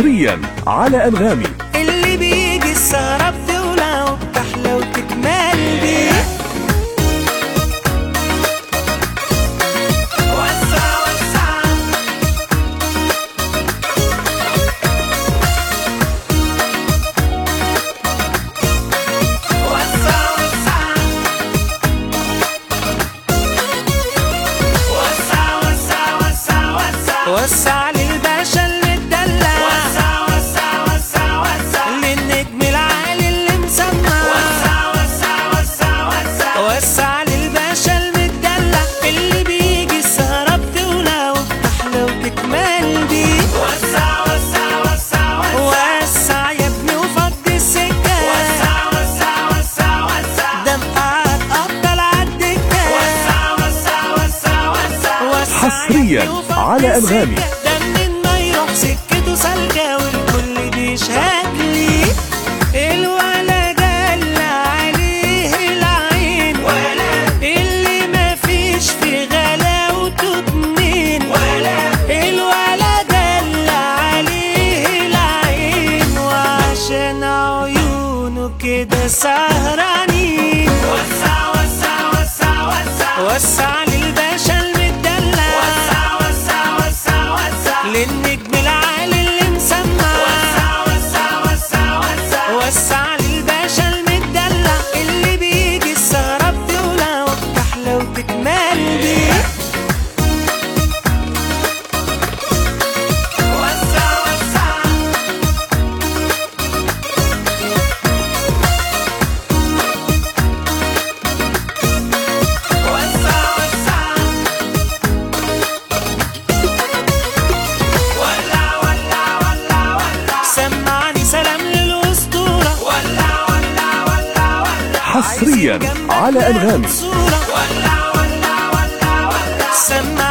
حصريا على أنغامي اللي بيجي السهرة بتولع وبتحلى وتكمل بيه وسع وسع وسع وسع وسع وسع وسع وسع وسع للباشا المدلع وسع وسع وسع وسع للنجم العالي اللي مسمع وسع وسع وسع وسع وسع للباشا المدلع اللي بيجي السهرة بتولع وبتحلى وتكمل بيه وسع وسع وسع وسع وسع يا ابني وفضي السكة وسع وسع وسع وسع ده مقعد أفضل عالدكة وسع وسع وسع وسع وسع حصرياً يا ابني وفضي على أنغامي. السكة. ده منين ما يروح سكته سالكة والكل بيشهد لي الولا دل عليه العين ولا اللي ما فيش في غلاوته اتنين ولا الولا دل عليه العين وعشان عيونه كده سهرانين وسع وسع وسع وسع وسع للباشا المدلع وسع وسع وسع وسع للنجم العالي اللي مسمع وسع وسع وسع وسع وسع للباشا المدلع اللي بيجي السهرة بتولع وبتحلى وتكمل بيه وسع وسع وسع وسع ولع ولع ولع ولع سمعني سلام للأسطورة ولع ولع ولع ولع حصرياً عايزين جنبك على أنغامي. صورة ولع ولع ولع ولع سمعني